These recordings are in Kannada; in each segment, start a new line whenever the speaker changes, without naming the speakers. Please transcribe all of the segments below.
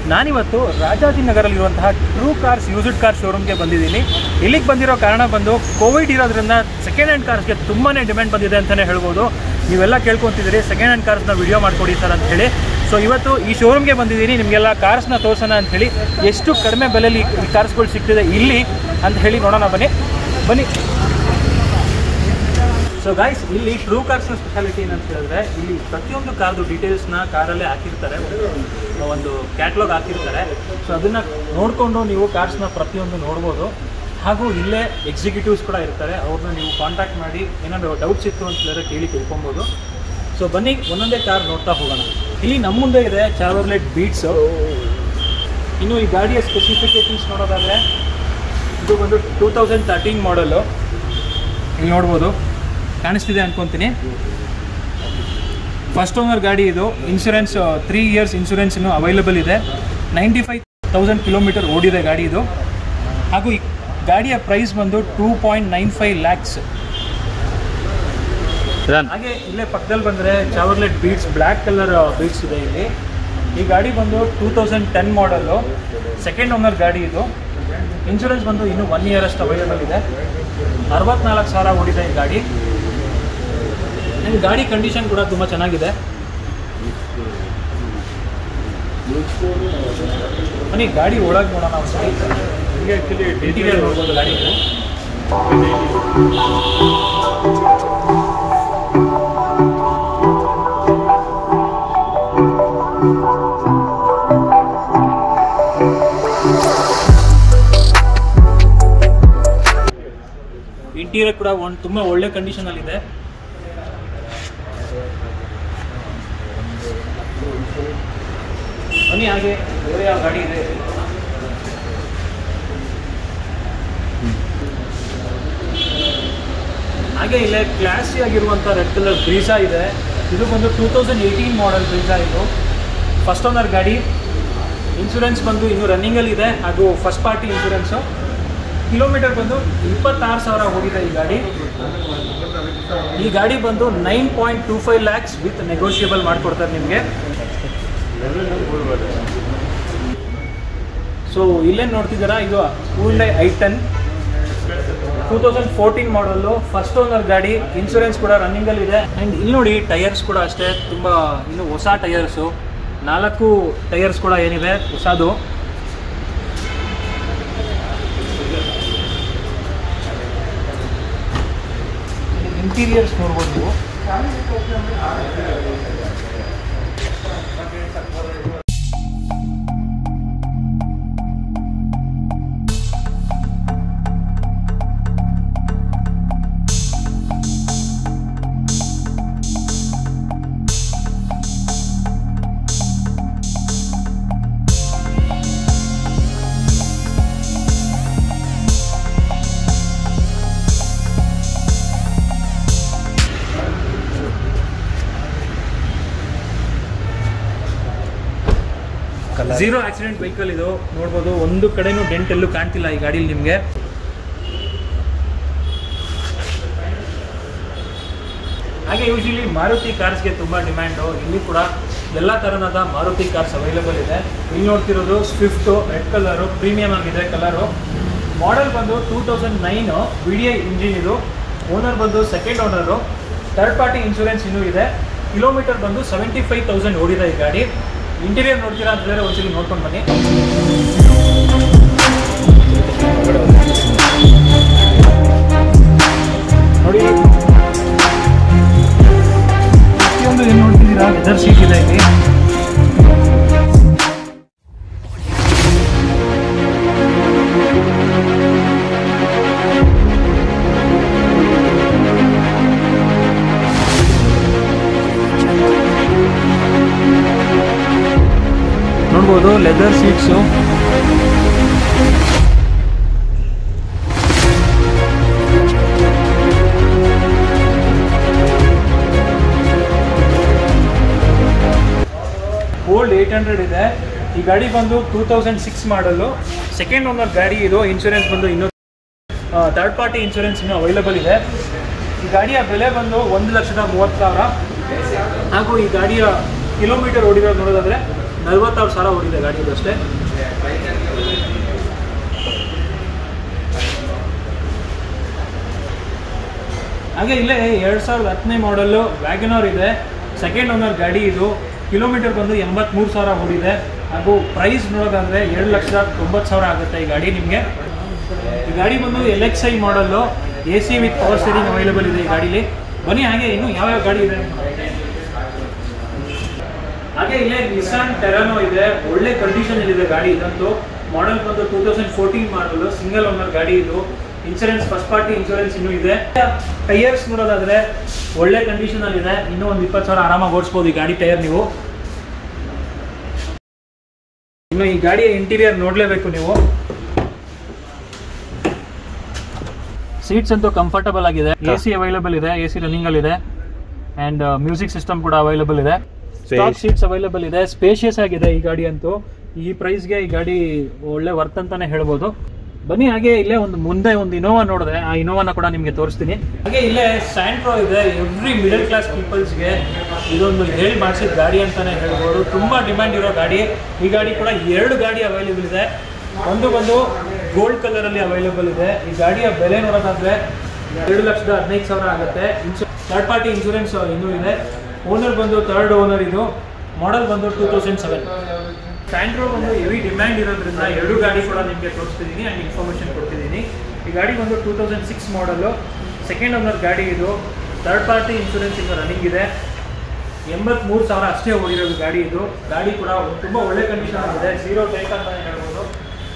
ನಾನಿವತ್ತು ರಾಜಾಜಿನಗರಲ್ಲಿರುವಂತಹ ಟ್ರೂ ಕಾರ್ಸ್ ಯೂಸ್ಡ್ ಕಾರ್ ಶೋರೂಮ್ಗೆ ಬಂದಿದ್ದೀನಿ ಇಲ್ಲಿಗೆ ಬಂದಿರೋ ಕಾರಣ ಬಂದು ಕೋವಿಡ್ ಇರೋದ್ರಿಂದ ಸೆಕೆಂಡ್ ಹ್ಯಾಂಡ್ ಕಾರ್ಸ್ಗೆ ತುಂಬಾ ಡಿಮ್ಯಾಂಡ್ ಬಂದಿದೆ ಅಂತಲೇ ಹೇಳ್ಬೋದು ನೀವೆಲ್ಲ ಕೇಳ್ಕೊತಿದ್ದೀರಿ ಸೆಕೆಂಡ್ ಹ್ಯಾಂಡ್ ಕಾರ್ಸ್ನ ವಿಡಿಯೋ ಮಾಡಿಕೊಡಿ ಸರ್ ಅಂತ ಹೇಳಿ ಸೊ ಇವತ್ತು ಈ ಶೋರೂಮ್ಗೆ ಬಂದಿದ್ದೀನಿ ನಿಮಗೆಲ್ಲ ಕಾರ್ಸ್ನ ತೋರ್ಸೋಣ ಅಂತ ಹೇಳಿ ಎಷ್ಟು ಕಡಿಮೆ ಬೆಲೆಯಲ್ಲಿ ಈ ಕಾರ್ಸ್ಗಳು ಸಿಗ್ತಿದೆ ಇಲ್ಲಿ ಅಂತ ಹೇಳಿ ನೋಡೋಣ ಬನ್ನಿ ಬನ್ನಿ ಸೊ ಗೈಸ್ ಇಲ್ಲಿ ಟ್ರೂ ಕಾರ್ಸ್ನ ಸ್ಪೆಷಾಲಿಟಿ ಏನಂತ ಹೇಳಿದ್ರೆ ಇಲ್ಲಿ ಪ್ರತಿಯೊಂದು ಕಾರ್ದು ಡೀಟೇಲ್ಸ್ನ ಕಾರಲ್ಲೇ ಹಾಕಿರ್ತಾರೆ ಒಂದು- ಒಂದು ಕ್ಯಾಟ್ಲಾಗ್ ಹಾಕಿರ್ತಾರೆ ಸೊ ಅದನ್ನು ನೋಡಿಕೊಂಡು ನೀವು ಕಾರ್ಸ್ನ ಪ್ರತಿಯೊಂದು ನೋಡ್ಬೋದು ಹಾಗೂ ಇಲ್ಲೇ ಎಕ್ಸಿಕ್ಯೂಟಿವ್ಸ್ ಕೂಡ ಇರ್ತಾರೆ ಅವ್ರನ್ನ ನೀವು ಕಾಂಟ್ಯಾಕ್ಟ್ ಮಾಡಿ ಏನಾದರೂ ಡೌಟ್ಸ್ ಇತ್ತು ಅಂತ ಹೇಳಿದ್ರೆ ಕೇಳಿ ತಿಳ್ಕೊಬೋದು ಸೊ ಬನ್ನಿ ಒಂದೊಂದೇ ಕಾರ್ ನೋಡ್ತಾ ಹೋಗೋಣ ಇಲ್ಲಿ ನಮ್ಮ ಮುಂದೆ ಇದೆ ಚಾವರ್ಲೆಟ್ ಬೀಟ್ಸು ಇನ್ನು ಈ ಗಾಡಿಯ ಸ್ಪೆಸಿಫಿಕೇಷನ್ಸ್ ನೋಡೋದಾದರೆ ಇದು ಬಂದು ಟೂ ತೌಸಂಡ್ ತರ್ಟೀನ್ ಮಾಡಲು ಇಲ್ಲಿ ನೋಡ್ಬೋದು ಕಾಣಿಸ್ತಿದೆ ಅನ್ಕೊತೀನಿ ಫಸ್ಟ್ ಓನರ್ ಗಾಡಿ ಇದು ಇನ್ಶೂರೆನ್ಸ್ ತ್ರೀ ಇಯರ್ಸ್ ಇನ್ಶೂರೆನ್ಸ್ ಇನ್ನು ಅವೈಲಬಲ್ ಇದೆ ನೈಂಟಿ ಫೈವ್ ತೌಸಂಡ್ ಕಿಲೋಮೀಟರ್ ಓಡಿದೆ ಗಾಡಿ ಇದು ಹಾಗೂ ಈ ಗಾಡಿಯ ಪ್ರೈಸ್ ಬಂದು two point nine five lakhs ಹಾಗೆ ಇಲ್ಲೇ ಪಕ್ಕದಲ್ಲಿ ಬಂದರೆ Chevrolet Beats black colour Beats ಇದೆ ಇಲ್ಲಿ ಈ ಗಾಡಿ ಬಂದು two thousand ten model second owner ಗಾಡಿ ಇದು ಇನ್ಶೂರೆನ್ಸ್ ಬಂದು ಇನ್ನೂ ಒನ್ ಇಯರ್ ಅಷ್ಟು ಅವೈಲೇಬಲ್ ಇದೆ ಅರವತ್ನಾಲ್ಕು ಸಾವಿರ ಓಡಿದೆ ಈ ಗಾಡಿ ನಿಮ್ಮ ಗಾಡಿ ಕಂಡೀಷನ್ ಕೂಡ ತುಂಬ ಚೆನ್ನಾಗಿದೆ ಬನ್ನಿ ಗಾಡಿ ಒಳಗೆ ನೋಡೋಣ ಒಂದ್ಸರಿ ನಿಮಗೆ ಆ್ಯಕ್ಚುಲಿ ಇಂಟೀರಿಯರ್ ನೋಡ್ಬೋದು ಗಾಡಿ ಇಂಟೀರಿಯರ್ ಕೂಡ ಒಂದು ತುಂಬ ಒಳ್ಳೆ ಕಂಡೀಷನಲ್ಲಿದೆ ಬನ್ನಿ ಹಾಗೆ ಬೇರೆ ಯಾವ ಗಾಡಿ ಇದೆ ಹಾಗೆ ಇಲ್ಲೇ ಕ್ಲಾಸಿ ಆಗಿರುವಂಥ ರೆಡ್ ಕಲರ್ ಬ್ರೀಸಾ ಇದೆ ಇದು ಬಂದು two thousand eighteen model Brezza ಇದು ಫಸ್ಟ್ ಓನರ್ ಗಾಡಿ ಇನ್ಶೂರೆನ್ಸ್ ಬಂದು ಇನ್ನೂ ರನ್ನಿಂಗಲ್ಲಿ ಇದೆ ಹಾಗೂ ಫಸ್ಟ್ ಪಾರ್ಟಿ ಇನ್ಶೂರೆನ್ಸು ಕಿಲೋಮೀಟರ್ ಬಂದು ಇಪ್ಪತ್ತಾರು ಸಾವಿರ ಹೋಗಿದೆ ಈ ಗಾಡಿ ಈ ಗಾಡಿ ಬಂದು nine point two five lakhs with negotiable ಮಾಡಿಕೊಡ್ತಾರೆ ನಿಮಗೆ ಸೊ ಇಲ್ಲೇನು ನೋಡ್ತಿದ್ದೀರಾ ಇದು Hyundai I ten two thousand fourteen model first owner ಗಾಡಿ ಇನ್ಶೂರೆನ್ಸ್ ಕೂಡ ರನ್ನಿಂಗಲ್ಲಿ ಇದೆ ಆ್ಯಂಡ್ ಇಲ್ಲಿ ನೋಡಿ ಟೈರ್ಸ್ ಕೂಡ ಅಷ್ಟೇ ತುಂಬ ಇನ್ನು ಹೊಸ ಟೈರ್ಸು ನಾಲ್ಕು ಟೈರ್ಸ್ ಕೂಡ ಏನಿದೆ ಹೊಸದು ಇಂಟೀರಿಯರ್ಸ್ ನೋಡ್ಬೋದು ನೀವು ಝೀರೋ ಆಕ್ಸಿಡೆಂಟ್ ವೆಹಿಕಲ್ ಇದು ನೋಡ್ಬೋದು ಒಂದು ಕಡೆನೂ ಡೆಂಟ್ ಎಲ್ಲೂ ಕಾಣ್ತಿಲ್ಲ ಈ ಗಾಡೀಲಿ ನಿಮಗೆ ಹಾಗೆ ಯೂಶಲಿ ಮಾರುತಿ ಕಾರ್ಸ್ಗೆ ತುಂಬ ಡಿಮ್ಯಾಂಡು ಇಲ್ಲಿ ಕೂಡ ಎಲ್ಲ ಥರನಾದ ಮಾರುತಿ ಕಾರ್ಸ್ ಅವೈಲೇಬಲ್ ಇದೆ ಇಲ್ಲಿ ನೋಡ್ತಿರೋದು ಸ್ವಿಫ್ಟು ರೆಡ್ ಕಲರು ಪ್ರೀಮಿಯಮ್ ಆಗಿದೆ ಕಲರು ಮಾಡೆಲ್ ಬಂದು two thousand nine V D I engine ಇದು ಓನರ್ ಬಂದು second owner third party insurance ಇನ್ನೂ ಇದೆ ಕಿಲೋಮೀಟರ್ ಬಂದು ಸೆವೆಂಟಿ ಫೈವ್ ತೌಸಂಡ್ ಓಡಿದೆ ಈ ಗಾಡಿ ಇಂಟೀರಿಯರ್ ನೋಡ್ತೀರಾ ಅಂತ ಹೇಳಿದ್ರೆ ಒಂದ್ಸಲಿ ನೋಡ್ಕೊಂಡು ಬನ್ನಿ ನೋಡಿ ಪ್ರತಿಯೊಂದು ಏನು ನೋಡ್ತಿದ್ದೀರಾ ಲೆದರ್ ಸೀಟ್ ಇದೆ ಇಲ್ಲಿ ನೋಡ್ಬೋದು leather seats old eight hundred ಇದೆ ಈ ಗಾಡಿ ಬಂದು two thousand six model second owner ಗಾಡಿ ಇದು ಇನ್ಶೂರೆನ್ಸ್ ಬಂದು ಇನ್ನೂ ಥರ್ಡ್ ಪಾರ್ಟಿ ಇನ್ಶೂರೆನ್ಸ್ ಇನ್ನೂ ಅವೈಲೇಬಲ್ ಇದೆ ಈ ಗಾಡಿಯ ಬೆಲೆ ಬಂದು ಒಂದು ಲಕ್ಷದ ಮೂವತ್ತು ಸಾವಿರ ಹಾಗೂ ಈ ಗಾಡಿಯ ಕಿಲೋಮೀಟರ್ ಓಡಿರೋದು ನೋಡೋದಾದ್ರೆ ನಲ್ವತ್ತಾರು ಸಾವಿರ ಓಡಿದೆ ಗಾಡಿ ಇದು ಅಷ್ಟೇ ಹಾಗೆ ಇಲ್ಲೇ ಎರಡು ಸಾವಿರದ ಹತ್ತನೇ ಮಾಡಲ್ಲು ವ್ಯಾಗನರ್ ಇದೆ ಸೆಕೆಂಡ್ ಓನರ್ ಗಾಡಿ ಇದು ಕಿಲೋಮೀಟರ್ ಬಂದು ಎಂಬತ್ಮೂರು ಸಾವಿರ ಓಡಿದೆ ಹಾಗೂ ಪ್ರೈಸ್ ನೋಡೋದಾದ್ರೆ ಎರಡು ಲಕ್ಷ ತೊಂಬತ್ತು ಸಾವಿರ ಆಗುತ್ತೆ ಈ ಗಾಡಿ ನಿಮಗೆ ಈ ಗಾಡಿ ಬಂದು L X I model A C with power steering available ಇದೆ ಈ ಗಾಡೀಲಿ ಬನ್ನಿ ಹಾಗೆ ಇನ್ನು ಯಾವ್ಯಾವ ಗಾಡಿ ಇದೆ ಹಾಗೆ ಇಲ್ಲೇ ನಿಸಾನ್ ಟೆರಾನೋ ಇದೆ ಒಳ್ಳೆ ಕಂಡೀಷನ್ ಇದೆ ಗಾಡಿ ಇದಂತೂ ಮಾಡೆಲ್ ಬಂದು two thousand fourteen model single owner ಗಾಡಿ ಇದು ಇನ್ಸೂರೆನ್ಸ್ ಫಸ್ಟ್ ಪಾರ್ಟಿ ಇನ್ಸೂರೆನ್ಸ್ ಇನ್ನೂ ಇದೆ ಟೈರ್ಸ್ ನೋಡೋದಾದ್ರೆ ಒಳ್ಳೆ ಕಂಡೀಷನ್ ಅಲ್ಲಿ ಇದೆ ಇನ್ನೂ ಒಂದು ಇಪ್ಪತ್ತು ಸಾವಿರ ಆರಾಮಾಗಿ ಓಡಿಸ್ಬೋದು ಈ ಗಾಡಿ ಟೈರ್ ನೀವು ಇನ್ನು ಈ ಗಾಡಿಯ ಇಂಟೀರಿಯರ್ ನೋಡಲೇಬೇಕು ನೀವು ಸೀಟ್ಸ್ ಅಂತೂ ಕಂಫರ್ಟಬಲ್ ಆಗಿದೆ ಎ ಸಿ ಅವೈಲೇಬಲ್ ಇದೆ ಎ ಸಿ ರನ್ನಿಂಗ್ ಅಲ್ಲಿ ಇದೆ ಅಂಡ್ ಮ್ಯೂಸಿಕ್ ಸಿಸ್ಟಮ್ ಕೂಡ ಅವೈಲೇಬಲ್ ಇದೆ ಸ್ಟಾಕ್ ಸೀಟ್ಸ್ ಅವೈಲೇಬಲ್ ಇದೆ ಸ್ಪೇಷಿಯಸ್ ಆಗಿದೆ ಈ ಗಾಡಿ ಅಂತೂ ಈ ಪ್ರೈಸ್ಗೆ ಈ ಗಾಡಿ ಒಳ್ಳೆ ವರ್ತ್ ಅಂತಾನೆ ಹೇಳ್ಬೋದು ಬನ್ನಿ ಹಾಗೆ ಇಲ್ಲೇ ಒಂದು ಮುಂದೆ ಒಂದು ಇನೋವಾ ನೋಡಿದೆ ಆ ಇನೋವಾನ ಕೂಡ ನಿಮಗೆ ತೋರಿಸ್ತೀನಿ ಹಾಗೆ ಇಲ್ಲೇ ಸ್ಯಾಂಟ್ರೋ ಇದೆ ಎವ್ರಿ ಮಿಡಲ್ ಕ್ಲಾಸ್ ಪೀಪಲ್ಸ್ಗೆ ಇದೊಂದು ಹೇಳಿ ಮಾಡಿಸಿದ ಗಾಡಿ ಅಂತಾನೆ ಹೇಳ್ಬೋದು ತುಂಬಾ ಡಿಮ್ಯಾಂಡ್ ಇರೋ ಗಾಡಿ ಈ ಗಾಡಿ ಕೂಡ ಎರಡು ಗಾಡಿ ಅವೈಲೇಬಲ್ ಇದೆ ಒಂದು ಬಂದು ಗೋಲ್ಡ್ ಕಲರ್ ಅಲ್ಲಿ ಅವೈಲೇಬಲ್ ಇದೆ ಈ ಗಾಡಿಯ ಬೆಲೆ ನೋಡೋದಾದ್ರೆ ಎರಡು ಲಕ್ಷದ ಹದಿನೈದು ಸಾವಿರ ಆಗುತ್ತೆ ಥರ್ಡ್ ಪಾರ್ಟಿ ಇನ್ಶೂರೆನ್ಸ್ ಇನ್ನೂ ಇದೆ ಓನರ್ ಬಂದು ಥರ್ಡ್ ಓನರ್ ಇದು ಮಾಡೆಲ್ ಬಂದು ಟೂ ತೌಸಂಡ್ ಸೆವೆನ್ ಸ್ಯಾಂಡ್ರೋ ಬಂದು ಹೆವಿ ಡಿಮ್ಯಾಂಡ್ ಇರೋದ್ರಿಂದ ಎರಡು ಗಾಡಿ ಕೂಡ ನಿಮಗೆ ತೋರಿಸ್ತಿದ್ದೀನಿ ಆ್ಯಂಡ್ ಇನ್ಫಾರ್ಮೇಷನ್ ಕೊಡ್ತಿದ್ದೀನಿ ಈ ಗಾಡಿ ಬಂದು two thousand six model second owner ಗಾಡಿ ಇದು ಥರ್ಡ್ ಪಾರ್ಟಿ ಇನ್ಶೂರೆನ್ಸ್ ಇನ್ನು ರನ್ನಿಂಗ್ ಇದೆ ಎಂಬತ್ಮೂರು ಸಾವಿರ ಅಷ್ಟೇ ಓಡಿರೋದು ಗಾಡಿ ಇದು ಗಾಡಿ ಕೂಡ ತುಂಬ ಒಳ್ಳೆ ಕಂಡೀಷನ್ ಆಗಿದೆ ಝೀರೋ ಟೈಕ್ ಅಂತ ಹೇಳ್ಬೋದು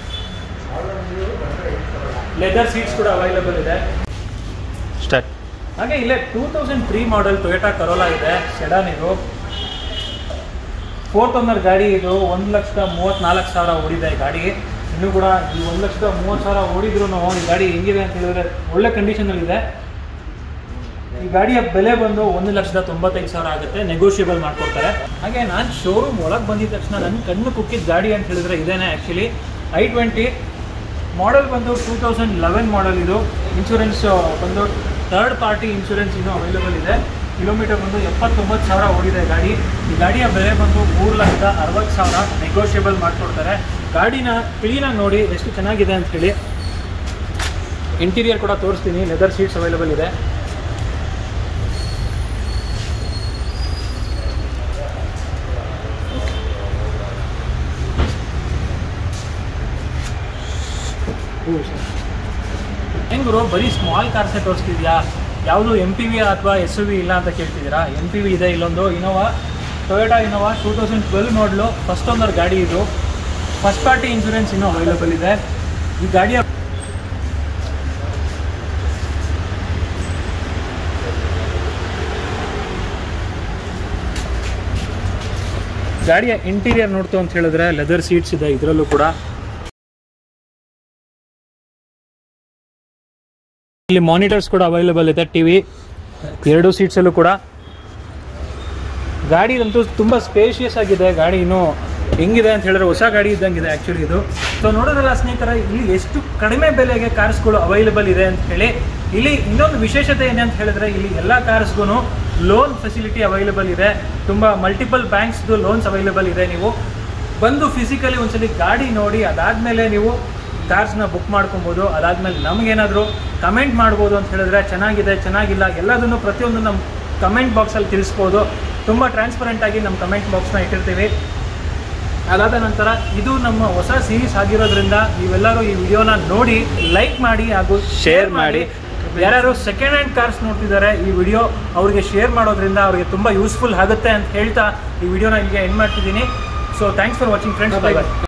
ಲೆದರ್ ಸೀಟ್ಸ್ ಕೂಡ ಅವೈಲೇಬಲ್ ಇದೆ
ಸ್ಟಾರ್ಟ್
ಹಾಗೆ ಇಲ್ಲೇ two thousand three model Toyota Corolla ಇದೆ ಸೆಡಾನ್ ಇದು ಫೋರ್ತ್ ಓನರ್ ಗಾಡಿ ಇದು ಒಂದು ಲಕ್ಷದ ಮೂವತ್ತ್ನಾಲ್ಕು ಸಾವಿರ ಓಡಿದೆ ಈ ಗಾಡಿ ಇನ್ನೂ ಕೂಡ ಈ ಒಂದು ಲಕ್ಷದ ಮೂವತ್ತು ಸಾವಿರ ಓಡಿದ್ರು ಈ ಗಾಡಿ ಹೆಂಗಿದೆ ಅಂತ ಹೇಳಿದ್ರೆ ಒಳ್ಳೆ ಕಂಡೀಷನಲ್ಲಿದೆ ಈ ಗಾಡಿಯ ಬೆಲೆ ಬಂದು ಒಂದು ಲಕ್ಷದ ತೊಂಬತ್ತೈದು ಸಾವಿರ ಆಗುತ್ತೆ ನೆಗೋಷಿಯಬಲ್ ಮಾಡ್ಕೊಡ್ತಾರೆ ಹಾಗೆ ನಾನು ಶೋರೂಮ್ ಒಳಗೆ ಬಂದಿದ ತಕ್ಷಣ ನನ್ನ ಕಣ್ಣು ಕುಕ್ಕಿದ ಗಾಡಿ ಅಂತ ಹೇಳಿದ್ರೆ ಇದೇನೆ ಆ್ಯಕ್ಚುಲಿ ಐ ಟ್ವೆಂಟಿ ಮಾಡೆಲ್ ಬಂದು ಟೂ ತೌಸಂಡ್ ಲೆವೆನ್ ಮಾಡೆಲ್ ಇದು ಇನ್ಶೂರೆನ್ಸ್ ಬಂದು ಥರ್ಡ್ ಪಾರ್ಟಿ ಇನ್ಶೂರೆನ್ಸ್ ಇನ್ನೂ ಅವೈಲೇಬಲ್ ಇದೆ ಕಿಲೋಮೀಟರ್ ಬಂದು ಎಪ್ಪತ್ತೊಂಬತ್ತು ಸಾವಿರ ಓಡಿದೆ ಗಾಡಿ ಈ ಗಾಡಿಯ ಬೆಲೆ ಬಂದು ಮೂರು ಲಕ್ಷದ ಅರವತ್ತು ಸಾವಿರ ನೆಗೋಷಿಯಬಲ್ ಮಾಡಿಕೊಡ್ತಾರೆ ಗಾಡಿನ ಕ್ಲೀನಾಗಿ ನೋಡಿ ಎಷ್ಟು ಚೆನ್ನಾಗಿದೆ ಅಂತ ಹೇಳಿ ಇಂಟೀರಿಯರ್ ಕೂಡ ತೋರಿಸ್ತೀನಿ ಲೆದರ್ ಸೀಟ್ಸ್ ಅವೈಲೇಬಲ್ ಇದೆ ಹೆಂಗ್ ಗುರು ಬರೀ ಸ್ಮಾಲ್ ಕಾರ್ಸೇ ತೋರಿಸ್ತಿದ್ಯಾ ಯಾವುದು ಎಮ್ ಪಿ ವಿ ಅಥವಾ ಎಸ್ ಯು ವಿ ಇಲ್ಲ ಅಂತ ಕೇಳ್ತಿದ್ದೀರಾ ಎಮ್ ಪಿ ವಿ ಇದೆ ಇಲ್ಲೊಂದು Innova Toyota Innova two thousand twelve model first owner ಗಾಡಿ ಇದು ಫಸ್ಟ್ ಪಾರ್ಟಿ ಇನ್ಶೂರೆನ್ಸ್ ಇನ್ನೂ ಅವೈಲೇಬಲ್ ಇದೆ ಈ ಗಾಡಿಯ ಗಾಡಿಯ ಇಂಟೀರಿಯರ್ ನೋಡ್ತು ಅಂತ ಹೇಳಿದ್ರೆ ಲೆದರ್ ಸೀಟ್ಸ್ ಇದೆ ಇದರಲ್ಲೂ ಕೂಡ ಇಲ್ಲಿ ಮಾನಿಟರ್ಸ್ ಕೂಡ ಅವೈಲೇಬಲ್ ಇದೆ ಟಿ ವಿ ಎರಡು ಸೀಟ್ಸಲ್ಲೂ ಕೂಡ ಗಾಡಿ ಅಂತೂ ತುಂಬ ಸ್ಪೇಷಿಯಸ್ ಆಗಿದೆ ಗಾಡಿ ಇನ್ನೂ ಹೆಂಗಿದೆ ಅಂತ ಹೇಳಿದ್ರೆ ಹೊಸ ಗಾಡಿ ಇದ್ದಂಗಿದೆ ಆ್ಯಕ್ಚುಲಿ ಇದು ಸೊ ನೋಡೋದ್ರಲ್ಲ ಸ್ನೇಹಿತರ ಇಲ್ಲಿ ಎಷ್ಟು ಕಡಿಮೆ ಬೆಲೆಗೆ ಕಾರ್ಸ್ಗಳು ಅವೈಲೇಬಲ್ ಇದೆ ಅಂತ ಹೇಳಿ ಇಲ್ಲಿ ಇನ್ನೊಂದು ವಿಶೇಷತೆ ಏನೇ ಅಂತ ಹೇಳಿದ್ರೆ ಇಲ್ಲಿ ಎಲ್ಲ ಕಾರ್ಸ್ಗೂ ಲೋನ್ ಫೆಸಿಲಿಟಿ ಅವೈಲೇಬಲ್ ಇದೆ ತುಂಬ ಮಲ್ಟಿಪಲ್ ಬ್ಯಾಂಕ್ಸ್ದು ಲೋನ್ಸ್ ಅವೈಲೇಬಲ್ ಇದೆ ನೀವು ಬಂದು ಫಿಸಿಕಲಿ ಒಂದ್ಸಲಿ ಗಾಡಿ ನೋಡಿ ಅದಾದಮೇಲೆ ನೀವು ಕಾರ್ಸ್ನ ಬುಕ್ ಮಾಡ್ಕೊಬೋದು ಅದಾದಮೇಲೆ ನಮಗೇನಾದರೂ ಕಮೆಂಟ್ ಮಾಡ್ಬೋದು ಅಂತ ಹೇಳಿದ್ರೆ ಚೆನ್ನಾಗಿದೆ ಚೆನ್ನಾಗಿಲ್ಲ ಎಲ್ಲದನ್ನು ಪ್ರತಿಯೊಂದು ನಮ್ಮ ಕಮೆಂಟ್ ಬಾಕ್ಸಲ್ಲಿ ತಿಳಿಸ್ಬೋದು ತುಂಬ ಟ್ರಾನ್ಸ್ಪರೆಂಟಾಗಿ ನಮ್ಮ ಕಮೆಂಟ್ ಬಾಕ್ಸ್ನ ಇಟ್ಟಿರ್ತೀವಿ ಅದಾದ ನಂತರ ಇದು ನಮ್ಮ ಹೊಸ ಸೀರೀಸ್ ಆಗಿರೋದ್ರಿಂದ ನೀವೆಲ್ಲರೂ ಈ ವಿಡಿಯೋನ ನೋಡಿ ಲೈಕ್ ಮಾಡಿ ಹಾಗೂ ಶೇರ್ ಮಾಡಿ ಯಾರ್ಯಾರು ಸೆಕೆಂಡ್ ಹ್ಯಾಂಡ್ ಕಾರ್ಸ್ ನೋಡ್ತಿದ್ದಾರೆ ಈ ವಿಡಿಯೋ ಅವರಿಗೆ ಶೇರ್ ಮಾಡೋದ್ರಿಂದ ಅವರಿಗೆ ತುಂಬ ಯೂಸ್ಫುಲ್ ಆಗುತ್ತೆ ಅಂತ ಹೇಳ್ತಾ ಈ ವಿಡಿಯೋನ ಇಲ್ಲಿಗೆ ಎಂಡ್ ಮಾಡ್ತಿದ್ದೀನಿ so thanks for watching friends bye by